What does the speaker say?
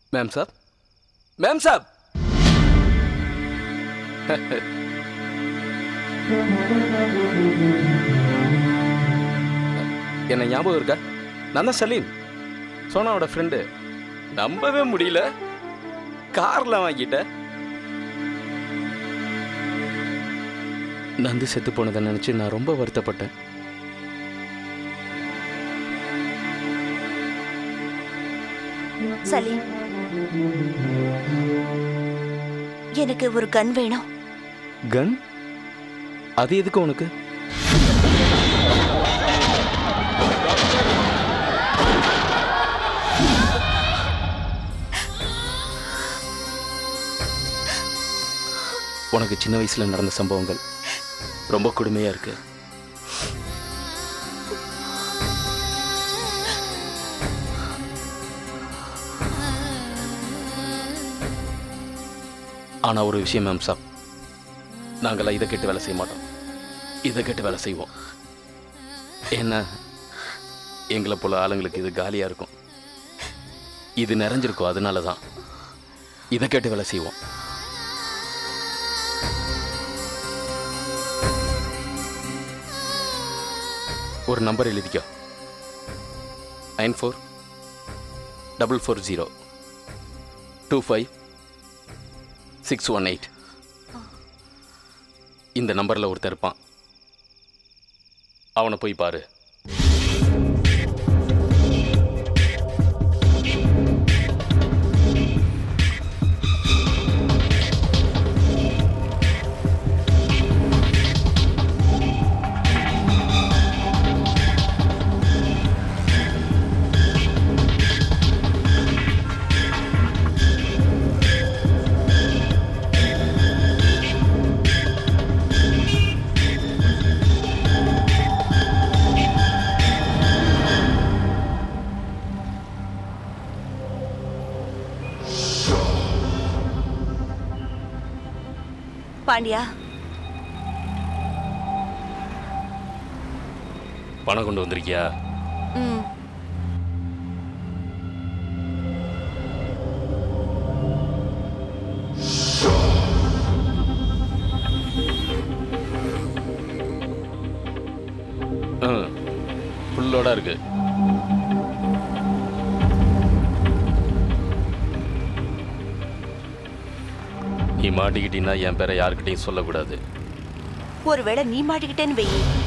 ma'am साहब ma'am साहब என்ன ஞாபகம் இருக்கா நான் தான் சலீம் சோனாவோட ஃப்ரெண்டு நம்பவே முடியல கார்ல வாங்கிட்ட நந்து செத்து போனதை நினைச்சு நான் ரொம்ப வருத்தப்பட்டேன் சலீம் எனக்கு ஒரு கன் வேணும் கன் அது எதுக்கு உனக்கு உனக்கு சின்ன வயசுல நடந்த சம்பவங்கள் ரொம்ப கொடுமையா இருக்கு ஆனா ஒரு விஷயம் மேம் சாப் நாங்களாம் இதை கேட்டு வேலை செய்ய மாட்டோம் இதை கேட்டு வேலை செய்வோம் ஏன்னா எங்களை போல ஆளுங்களுக்கு இது காலியா இருக்கும் இது நிறைஞ்சிருக்கும் அதனால தான் இதை கேட்டு வேலை செய்வோம் ஒரு நம்பர் எழுதிக்கோ nine four double four zero two five six one eight இந்த நம்பரில் ஒருத்தன் இருப்பான் அவனை போய் பாரு பாண்டியா பணம் கொண்டு வந்திருக்கியா ம் ம் ஃபுல்லோட இருக்கு நீ மாட்டிக்கிட்டீங்கன்னா என் பேரை யாருக்கிட்டையும் சொல்லக்கூடாது ஒருவேளை நீ மாட்டிக்கிட்டேன்னு வெயி